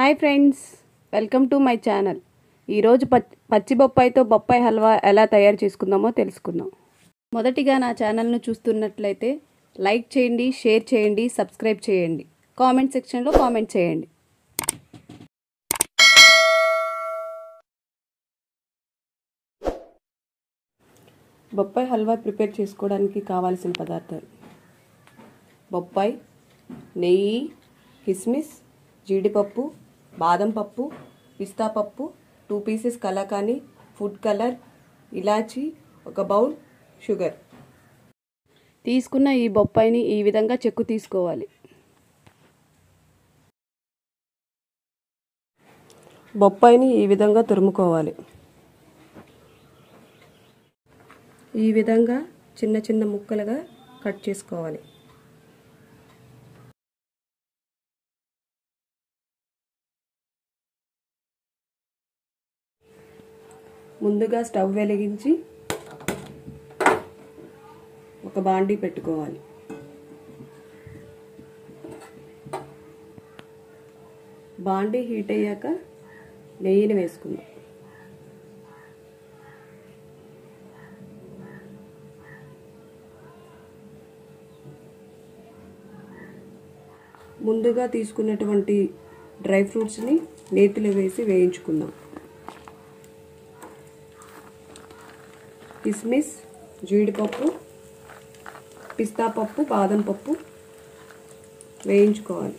hi friends welcome to my channel ఈరోజు పచ్ పచ్చి బొప్పాయితో బొప్పాయి హల్వా ఎలా తయారు చేసుకుందామో తెలుసుకుందాం మొదటిగా నా ఛానల్ను చూస్తున్నట్లయితే లైక్ చేయండి షేర్ చేయండి సబ్స్క్రైబ్ చేయండి కామెంట్ సెక్షన్లో కామెంట్ చేయండి బొప్పాయి హల్వా ప్రిపేర్ చేసుకోవడానికి కావాల్సిన పదార్థాలు బొప్పాయి నెయ్యి కిస్మిస్ జీడిపప్పు బాదం పప్పు పిస్తా పప్పు టూ పీసెస్ కలాకాని ఫుడ్ కలర్ ఇలాచి ఒక బౌల్ షుగర్ తీసుకున్న ఈ బొప్పాయిని ఈ విధంగా చెక్కు తీసుకోవాలి బొప్పాయిని ఈ విధంగా తురుముకోవాలి ఈ విధంగా చిన్న చిన్న ముక్కలుగా కట్ చేసుకోవాలి ముందుగా స్టవ్ వెలిగించి ఒక బాండీ పెట్టుకోవాలి బాండీ హీట్ అయ్యాక నెయ్యిని వేసుకుందాం ముందుగా తీసుకున్నటువంటి డ్రై ఫ్రూట్స్ని నేతిలో వేసి వేయించుకుందాం కిస్మిస్ జీడిపప్పు పిస్తా పప్పు బాదం పప్పు వేయించుకోవాలి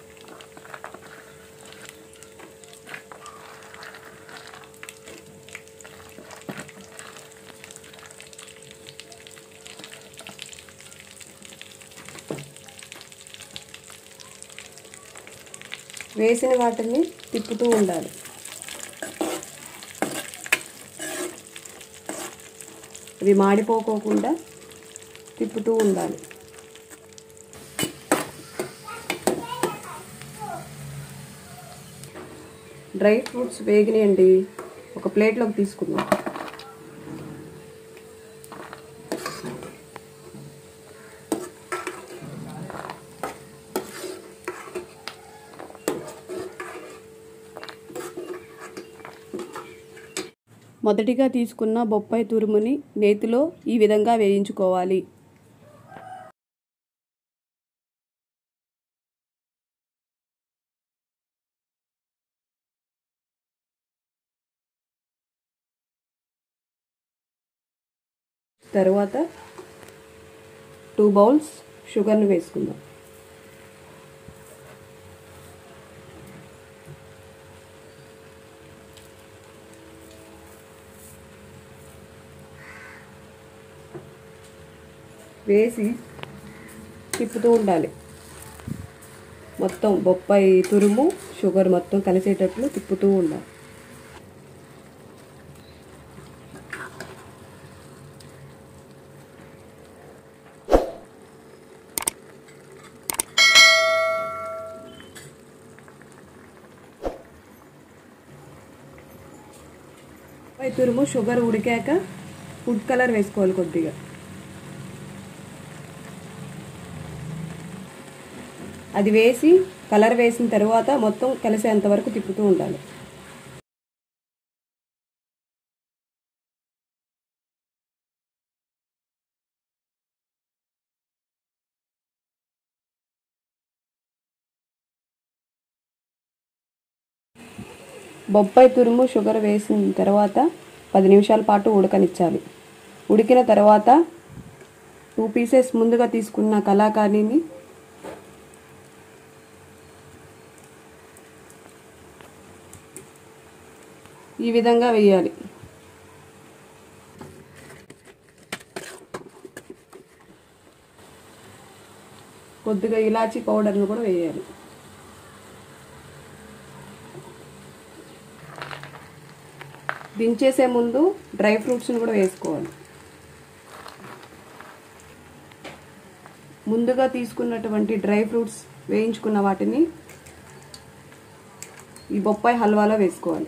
వేసిన వాటిని తిప్పుతూ ఉండాలి అవి మాడిపోకోకుండా తిప్పుతూ ఉండాలి డ్రై ఫ్రూట్స్ వేగినాయండి ఒక ప్లేట్లోకి తీసుకుందాం మొదటిగా తీసుకున్న బొప్పాయి తురుముని నేతిలో ఈ విధంగా వేయించుకోవాలి తరువాత టూ బౌల్స్ షుగర్ని వేసుకుందాం వేసి తిప్పుతూ ఉండాలి మొత్తం బొప్పాయి తురుము షుగర్ మొత్తం కలిసేటట్లు తిప్పుతూ ఉండాలి బొప్పాయి తురుము షుగర్ ఉడికాక ఫుడ్ కలర్ వేసుకోవాలి కొద్దిగా అది వేసి కలర్ వేసిన తర్వాత మొత్తం కలిసేంత వరకు తిప్పుతూ ఉండాలి బొప్పాయి తురుము షుగర్ వేసిన తర్వాత పది నిమిషాల పాటు ఉడకనిచ్చాలి ఉడికిన తర్వాత టూ పీసెస్ ముందుగా తీసుకున్న కలాకానీని ఈ విధంగా వేయాలి కొద్దిగా ఇలాచీ పౌడర్ను కూడా వేయాలి దించేసే ముందు డ్రై ఫ్రూట్స్ని కూడా వేసుకోవాలి ముందుగా తీసుకున్నటువంటి డ్రై ఫ్రూట్స్ వేయించుకున్న వాటిని ఈ బొప్పాయి హల్వాలో వేసుకోవాలి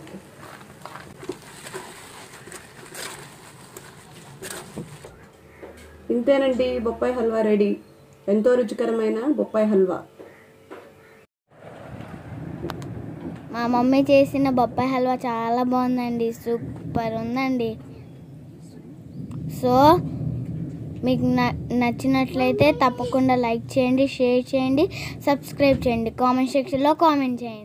ఇంతేనండి బొప్పాయి హల్వా రెడీ ఎంతో రుచికరమైన బొప్పాయి హల్వా మా మమ్మీ చేసిన బొప్పాయి హల్వా చాలా బాగుందండి సూపర్ ఉందండి సో మీకు న నచ్చినట్లయితే తప్పకుండా లైక్ చేయండి షేర్ చేయండి సబ్స్క్రైబ్ చేయండి కామెంట్ సెక్షన్లో కామెంట్ చేయండి